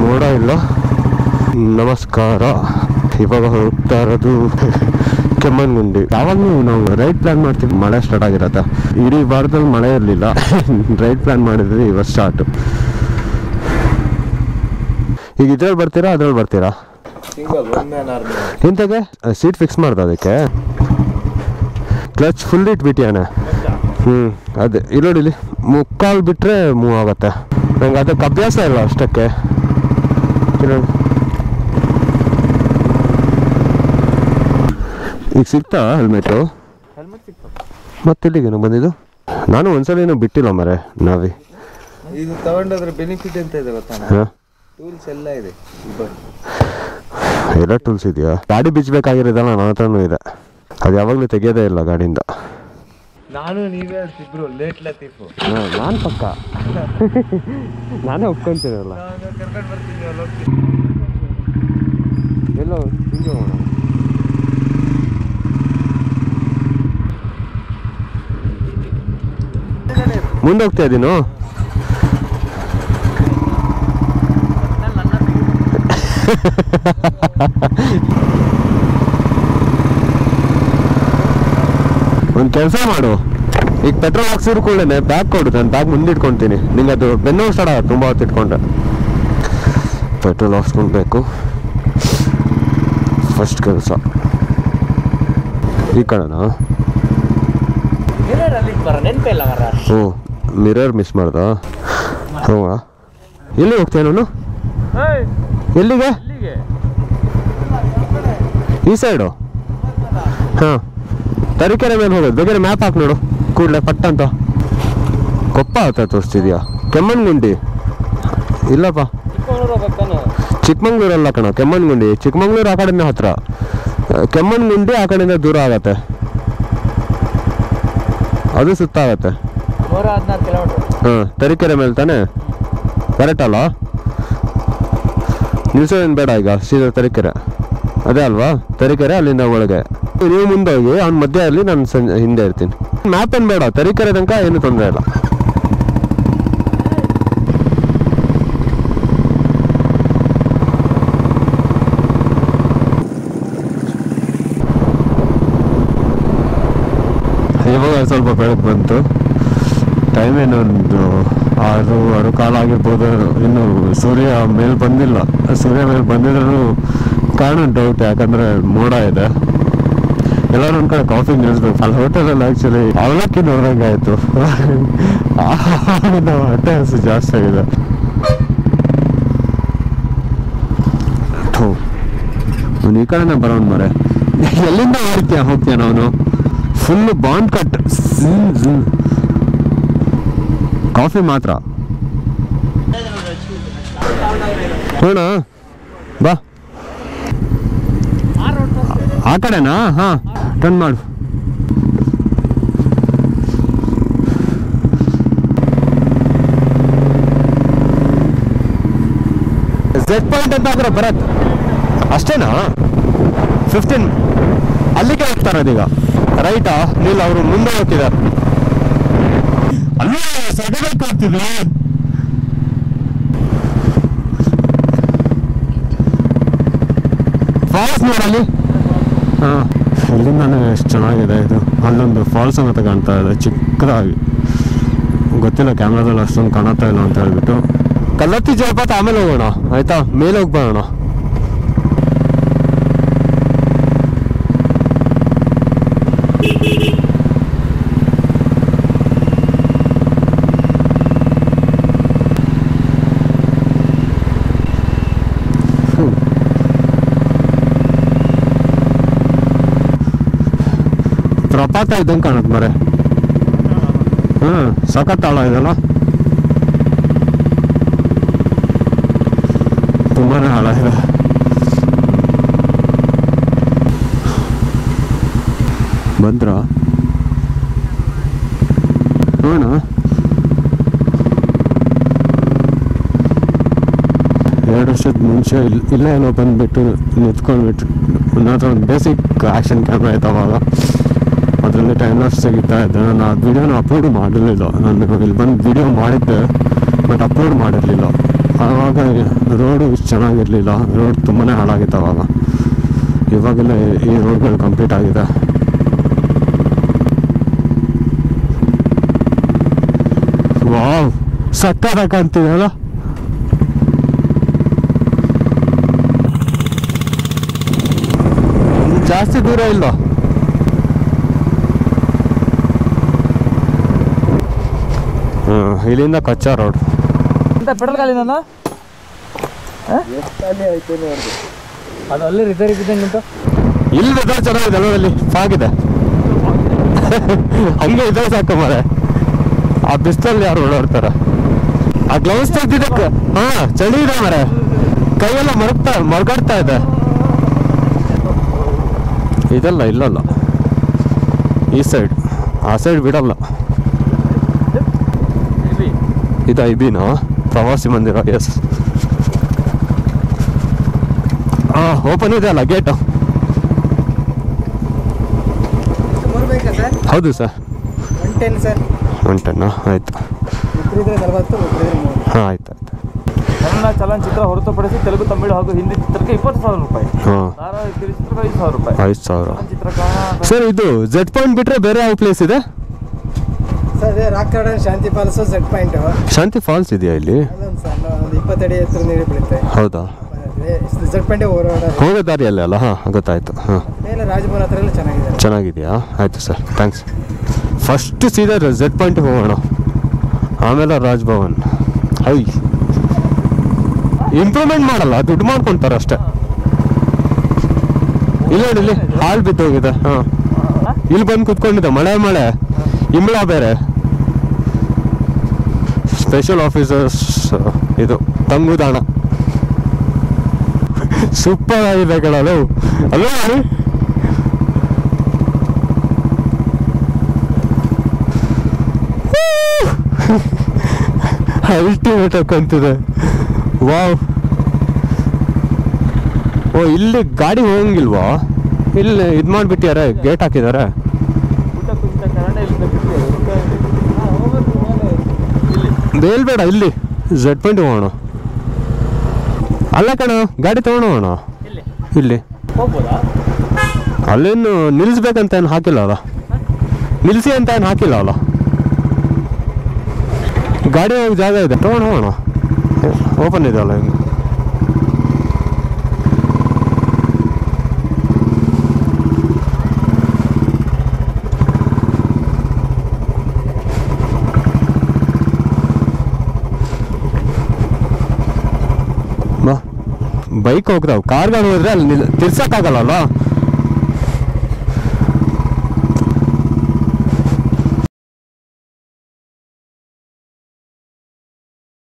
ಮೋಡ ಇಲ್ಲ ನಮಸ್ಕಾರ ಇವಾಗ ಹೋಗ್ತಾ ಇರೋದು ಕೆಮ್ಮನ್ಗುಂಡಿ ಯಾವಾಗಲೂ ನಾವು ರೈಡ್ ಪ್ಲಾನ್ ಮಾಡ್ತೀವಿ ಮಳೆ ಸ್ಟಾರ್ಟ್ ಆಗಿರತ್ತೆ ಇಡೀ ವಾರದಲ್ಲಿ ಮಳೆ ಇರಲಿಲ್ಲ ರೈಡ್ ಪ್ಲಾನ್ ಮಾಡಿದ್ವಿ ಇವತ್ತು ಸ್ಟಾರ್ಟು ಈಗ ಇದ್ರಲ್ಲಿ ಬರ್ತೀರಾ ಅದ್ರಲ್ಲಿ ಬರ್ತೀರಾ ಸಿಂಗಲ್ ಒನ್ ಮ್ಯಾನ್ ಆರ್ಮಿ ಎಂತಗೆ ಸೀಟ್ ಫಿಕ್ಸ್ ಮಾಡ್ದ ಅದಕ್ಕೆ ಕ್ಲಚ್ ಫುಲ್ ಇಟ್ಬಿಟ್ಟಿಯಾನೆ ಹ್ಞೂ ಅದೇ ಇಲ್ಲಿ ನೋಡಿ ಇಲ್ಲಿ ಮುಕ್ಕಾಲು ಬಿಟ್ಟರೆ ಮೂವ್ ಆಗುತ್ತೆ ನಂಗೆ ಅದಕ್ಕೆ ಅಭ್ಯಾಸ ಇಲ್ಲ ಅಷ್ಟಕ್ಕೆ ಇಲ್ಲಿ ನೋಡಿ. ಈಗ ಸಿಗ್ತಾ ಹೆಲ್ಮೆಟು ಹೆಲ್ಮೆಟ್ ಸಿಕ್ತು ಮತ್ತೆ ಇಲ್ಲಿಗೆ ಬಂದಿದ್ದು ನಾನು ಒಂದ್ಸಲ ಏನೂ ಬಿಟ್ಟಿಲ್ಲ ಮರೆ ನಾವಿ ಇದು ತಗೊಂಡೋದ್ರೆ ಬೆನಿಫಿಟ್ ಅಂತ ಇದೆ ಗೊತ್ತಾ ಹಾಂ ಟೂಲ್ಸ್ ಎಲ್ಲ ಇದೆ ಇದು ಎಲ್ಲ ಟೂಲ್ಸ್ ಇದೆಯಾ ಗಾಡಿ ಬಿಚ್ಚಬೇಕಾಗಿರೋದಲ್ಲ ನನ್ನ ಹತ್ರನೂ ಇದೆ ಅದು ಯಾವಾಗಲೂ ತೆಗೆಯೋದೇ ಇಲ್ಲ ಗಾಡಿಯಿಂದ ನಾನು ನೀವೇ ಇಬ್ರು ಲೇಟ್ ಲತೀಫು ನಾನು ಪಕ್ಕ ನಾನೇ ಒಪ್ಕೊಂತೀನಲ್ಲ ನಾನು ಕರ್ಕೊಂಡು ಬರ್ತೀನಿ ಅಲ್ಲಿ ಹೋಗ್ತೀನಿ ಎಲ್ಲೋ ಹಿಂಗೆ ಹೋಗೋಣ ಮುಂದೆ ಹೋಗ್ತಾ ಇದ್ದೀನು ಒಂದು ಕೆಲಸ ಮಾಡು ಈಗ ಪೆಟ್ರೋಲ್ ಹಾಕ್ಸಿದ್ರು ಕೂಡಲೇ ಬ್ಯಾಗ್ ಕೊಡು ನಾನು ಬ್ಯಾಗ್ ಮುಂದೆ ಇಟ್ಕೊಳ್ತೀನಿ ನಿಂಗೆ ಅದು ಬೆನ್ನು ಸ್ಟಾರ್ಟ್ ಆಗುತ್ತೆ ತುಂಬ ಹೊತ್ತು ಇಟ್ಕೊಂಡ್ರೆ ಪೆಟ್ರೋಲ್ ಹಾಕ್ಸ್ಕೊಳ್ಬೇಕು ಫಸ್ಟ್ ಕೆಲಸ ಈ ಕಡೆನಾ ಅಲ್ಲಿ ಬರ ನೆನಪೇ ಇಲ್ಲ ಮರ ಓ ಮಿರರ್ ಮಿಸ್ ಮಾಡ್ದ ಹ್ಞೂ ಎಲ್ಲಿ ಹೋಗ್ತೀಯ ನಾನು ಎಲ್ಲಿಗೆ ಇಲ್ಲಿಗೆ ಈ ಸೈಡು ಹಾಂ ತರೀಕೆರೆ ಮೇಲೆ ಹೋಗೋದು ಬೇಕಾದ್ರೆ ಮ್ಯಾಪ್ ಹಾಕಿ ನೋಡು ಕೂಡಲೇ ಪಟ್ಟ ಅಂತ ಕೊಪ್ಪ ಹತ್ರ ತೋರಿಸ್ತಿದ್ಯಾ ಕೆಮ್ಮಣ್ಗುಂಡಿ ಇಲ್ಲಪ್ಪ ಚಿಕ್ಕಮಗಳೂರು ಹೋಗ್ಬೇಕಾನೆ ಚಿಕ್ಕಮಂಗ್ಳೂರಲ್ಲ ಕಣ ಕೆಮ್ಮಣ್ಗುಂಡಿ ಚಿಕ್ಕಮಂಗ್ಳೂರು ಆ ಕಡೆನೇ ಹತ್ರ ಆ, ಕೆಮ್ಮಣ್ಗುಂಡಿ ಆ ಕಡೆಯಿಂದ ದೂರ ಆಗತ್ತೆ ಅದು ಸುತ್ತ ಆಗತ್ತೆ ನೂರ ಹದಿನಾರು ಕಿಲೋಮೀಟ್ರ್ ಹಾಂ ತರೀಕೆರೆ ಮೇಲೆ ತಾನೇ ಕರೆಕ್ಟ್ ಅಲ್ಲ ನಿಲ್ಸೋದೇನು ಬೇಡ ಈಗ ಸೀದಾ ತರೀಕೆರೆ ಅದೇ ಅಲ್ವಾ ತರೀಕೆರೆ ಅಲ್ಲಿಂದ ಒಳಗೆ ನೀವು ಮುಂದೆ ಹೋಗಿ ಅವ್ನ ಮಧ್ಯ ಅಲ್ಲಿ ನಾನು ಸಂಜೆ ಹಿಂದೆ ಇರ್ತೀನಿ ಮ್ಯಾಪ್ ಏನು ಬೇಡ ತರೀಕೆರೆ ತನಕ ಏನು ತೊಂದರೆ ಇಲ್ಲ ಇವಾಗ ಸ್ವಲ್ಪ ಬೆಳಕು ಬಂತು ಟೈಮ್ ಏನು ಒಂದು ಆರು ಆರು ಕಾಲ ಆಗಿರ್ಬೋದು ಇನ್ನು ಸೂರ್ಯ ಮೇಲೆ ಬಂದಿಲ್ಲ ಸೂರ್ಯ ಮೇಲೆ ಬಂದಿದ್ರೂ ಕಾರಣ ಡೌಟ್ ಯಾಕಂದ್ರೆ ಮೋಡ ಇದೆ ಎಲ್ಲರೂ ಒಂದು ಕಡೆ ಕಾಫಿ ನಿಲ್ಲಿಸ್ಬೇಕು ಅಲ್ಲಿ ಹೋಟೆಲಲ್ಲಿ ಆ್ಯಕ್ಚುಲಿ ಅವಲಕ್ಕಿ ನೋಡ್ದಂಗೆ ಆಯಿತು ನಾವು ಹೊಟ್ಟೆ ಹಸು ಜಾಸ್ತಿ ಆಗಿದೆ ಥು. ಅವ್ನು ಈ ಕಡೆನೇ ಬರೋನ್ ಮರೆ ಎಲ್ಲಿಂದ ಹೋಗ್ತೀಯ ಹೋಗ್ತೀಯ ಅವನು ಫುಲ್ ಬಾಂಡ್ ಕಟ್ ಕಾಫಿ ಮಾತ್ರ ನೋಡ ಬಾ ಆ ಕಡೆನಾ ಹಾ ಟರ್ನ್ ಮಾಡು ಝೆಡ್ ಪಾಯಿಂಟ್ ಅಂತ ಹಾಕ್ರೆ ಬರತ್ ಅಷ್ಟೇನಾ ಫಿಫ್ಟೀನ್ ಅಲ್ಲಿಗೆ ಹೋಗ್ತಾ ಇರೋದೀಗ ರೈಟಾ ಇಲ್ಲ ಅವರು ಮುಂದೆ ಹೋಗ್ತಿದ್ದಾರೆ ಅಲ್ಲೇ ಸಡಗಕ್ಕೆ ಹೋಗ್ತಿದ್ರು ಫಾಲ್ಸ್ ನೋಡಲ್ಲಿ ಹಾಂ ಇಲ್ಲಿಂದಾನೆ ಎಷ್ಟು ಚೆನ್ನಾಗಿದೆ ಇದು ಅಲ್ಲೊಂದು ಫಾಲ್ಸ್ ಅಂತ ಕಾಣ್ತಾ ಇದೆ ಚಿಕ್ಕದಾಗಿ ಗೊತ್ತಿಲ್ಲ ಕ್ಯಾಮ್ರಾದಲ್ಲಿ ಅಷ್ಟೊಂದು ಕಾಣುತ್ತಾ ಇಲ್ಲ ಅಂತ ಹೇಳ್ಬಿಟ್ಟು ಕಲ್ಲತ್ತಿ ಜಲಪಾತ ಆಮೇಲೆ ಹೋಗೋಣ ಆಯ್ತಾ ಮೇಲೆ ಹೋಗ್ಬೋಣ ಪ್ರಪಾತ ಇದ್ದಂಗೆ ಕಾಣುತ್ತೆ ಮರೆ ಹ್ಞೂ ಸಖತ್ ಆಳ ಇದೆಲ್ಲ ತುಂಬಾನೇ ಆಳ ಇದೆ ಬಂದ್ರ ನೋಡೋಣ ಎರಡು ವರ್ಷದ ಮುಂಚೆ ಇಲ್- ಇಲ್ಲೇ ಏನೋ ಬಂದುಬಿಟ್ಟು ನಿಂತ್ಕೊಂಡ್ಬಿಟ್ಟು ನನ್ನ ಹತ್ರ ಒಂದು ಬೇಸಿಕ್ ಆ್ಯಕ್ಷನ್ ಕ್ಯಾಮ್ರಾ ಇತ್ತು ಅವಾಗ ಅದರಲ್ಲಿ ಟೈಮ್ ಲಾಸ್ ತೆಗಿತಾ ಇದ್ದೆ ನಾನು ಆ ವಿಡಿಯೋನ ಅಪ್ಲೋಡ್ ಮಾಡಿರಲಿಲ್ಲ ನಾನು ಇಲ್ಲಿ ಬಂದು ವಿಡಿಯೋ ಮಾಡಿದ್ದೆ ಬಟ್ ಅಪ್ಲೋಡ್ ಮಾಡಿರಲಿಲ್ಲ ಆವಾಗ ಆವಾಗ ರೋಡು ಇಷ್ಟು ಚೆನ್ನಾಗಿರಲಿಲ್ಲ ರೋಡ್ ತುಂಬಾ ಹಾಳಾಗಿತ್ತು ಅವಾಗ ಇವಾಗೆಲ್ಲ ಈ ರೋಡ್ಗಳು ಕಂಪ್ಲೀಟ್ ಆಗಿದೆ ವಾವ್ ಸಕ್ಕದ ಕಾಣ್ತಿದೆ ಅಲ್ಲ ಇನ್ನು ಜಾಸ್ತಿ ದೂರ ಇಲ್ಲ ಹ್ಮ್, ಇಲ್ಲಿಂದ ಕಚ್ಚಾ ರೋಡ್ ಅಂತ ಪೆಟ್ರೋಲ್ ಖಾಲಿ ನಾನು ಅದು ಅಲ್ಲೇ ರಿಪೇರಿ ಬಿದ್ದಂಗೆ ಉಂಟು ಇಲ್ಲಿ ವೆದರ್ ಚೆನ್ನಾಗಿದೆ ಅಲ್ಲಲ್ಲಿ ಫಾಗಿದೆ ಹಂಗೆ ಇದ್ರೆ ಸಾಕು ಮರೆ ಆ ಬಿಸ್ತಲ್ಲಿ ಯಾರು ಓಡಾಡ್ತಾರ ಆ ಗ್ಲೌಸ್ ತೆಗ್ದಿದ್ದಕ್ಕೆ ಹಾ ಚಳಿ ಇದೆ ಮರೆ ಕೈಯೆಲ್ಲ ಮರಗ್ತಾ ಮರ್ಗಾಡ್ತಾ ಇದೆ ಇದಲ್ಲ ಇಲ್ಲಲ್ಲ ಈ ಸೈಡ್ ಆ ಸೈಡ್ ಬಿಡಲ್ಲ ಇದು ಐಬಿನಾ ಪ್ರವಾಸಿ ಮಂದಿರ ಎಸ್ ಹಾ ಓಪನ್ ಇದೆ ಅಲ್ಲ ಗೇಟು ಮೂರು ಸರ್ ಹೌದು sir one ten sir one ಟೆನ್ನಾ ಆಯ್ತು ಇಬ್ಬರಿದ್ರೆ ನಲವತ್ತು ಒಬ್ಬರಿದ್ರೆ ಮೂರು ಹಾಂ ಆಯ್ತು ಆಯ್ತು ಕನ್ನಡ ಚಲನಚಿತ್ರ ಹೊರತುಪಡಿಸಿ ತೆಲುಗು ತಮಿಳು ಹಾಗೂ ಹಿಂದಿ ಚಿತ್ರಕ್ಕೆ ಇಪ್ಪತ್ತು ಸಾವಿರ ರೂಪಾಯಿ ಹಾಂ ಧಾರಾವಾಹಿ ಕಿರುಚಿತ್ರಕ್ಕೆ ಐದು ಸಾವಿರ ರೂಪಾಯಿ ಐದು ಸಾವಿರ ಚಿತ್ರಕ ಸರ್ ಇದು ಜೆಡ್ ಪಾಯಿಂಟ್ ಬಿಟ್ಟರೆ ಬೇರೆ ಯಾವ ಪ್ಲೇಸ್ ಇದೆ ಸರ್ ಅದೇ rock garden Shanti falls set point Shanti falls ಇದೆಯಾ ಇಲ್ಲಿ ಅಲ್ಲೊಂದು ಸಣ್ಣ ಒಂದು ಇಪ್ಪತ್ತಡಿ ಎತ್ತರ ನೀರು ಬೀಳುತ್ತೆ ಹೌದಾ ಸೆಟ್ ಪಾಯಿಂಟೇ ಓಡಾಡೋದು ಹೋಗೋ ದಾರಿಯಲ್ಲೇ ಅಲ್ಲ ಹಾಂ ಗೊತ್ತಾಯ್ತು ಹಾಂ ಮೇಲೆ ರಾಜಭವನ ಹತ್ರ ಎಲ್ಲ ಚೆನ್ನಾಗಿದೆ ಚೆನ್ನಾಗಿದೆಯಾ ಆಯಿತು ಸರ್ ಥ್ಯಾಂಕ್ಸ್ ಫಸ್ಟ್ ಸೀದಾ ಜೆಡ್ ಪಾಯಿಂಟಿಗೆ ಹೋಗೋಣ ಆಮೇಲೆ ರಾಜ್ಭವನ್ ಹೈ ಇಂಪ್ರೂವ್ಮೆಂಟ್ ಮಾಡಲ್ಲ ದುಡ್ಡು ಮಾಡ್ಕೊಳ್ತಾರೆ ಅಷ್ಟೇ ಇಲ್ಲ ನೋಡಿ ಇಲ್ಲಿ ಹಾಳು ಬಿದ್ದೋಗಿದೆ ಹಾಂ ಇಲ್ಲಿ ಬಂದು ಕುತ್ಕೊಂಡಿದ್ದೆ ಮಳೆ ಮಳೆ ಇಂಬಳ ಬೇರೆ ಸ್ಪೆಷಲ್ ಆಫೀಸರ್ಸ್ ಇದು ತಂಗುದಾಣ ಸೂಪರ್ ಆಗಿದೆ ಕಣಲು ಅಲ್ಲ ಅಲ್ಟಿಮೇಟ್ ಹಾಕೊಂತಿದೆ ವಾವ್ ಓ ಇಲ್ಲಿ ಗಾಡಿ ಹೋಗಂಗಿಲ್ವಾ ಇಲ್ಲಿ ಇದು ಮಾಡಿಬಿಟ್ಟಿದ್ದಾರೆ ಗೇಟ್ ಹಾಕಿದ್ದಾರೆ ಊಟ ಕುಂಟ ಕನ್ನಡ ಇಲ್ಲಿಂದ ಬಿಟ್ಟು ಬೇಲ್ ಬೇಡ ಇಲ್ಲಿ ಝೆಡ್ ಪಾಯಿಂಟ್ ಹೋಗೋಣ ಅಲ್ಲ ಕಣ ಗಾಡಿ ತಗೊಂಡು ಹೋಗೋಣ ಇಲ್ಲಿ ಇಲ್ಲಿ ಹೋಗ್ಬೋದಾ ಅಲ್ಲೇನು ನಿಲ್ಲಿಸ್ಬೇಕಂತ ಏನು ಹಾಕಿಲ್ಲ ಅಲ್ಲ ನಿಲ್ಲಿಸಿ ಅಂತ ಏನು ಹಾಕಿಲ್ಲ ಅಲ್ಲ ಗಾಡಿ ಹೋಗಿ ಜಾಗ ಇದೆ ತಗೊಂಡು ಹೋಗೋಣ ಓಪನ್ ಇದೆ ಅಲ್ಲ ಹಿಂಗೆ ಬಾ ಬೈಕ್ ಹೋಗ್ತಾವ ಕಾರ್ಗಳು ಹೋದ್ರೆ ಅಲ್ಲಿ ನಿಲ್ ತಿರ್ಸಕ್ಕಾಗಲ್ಲ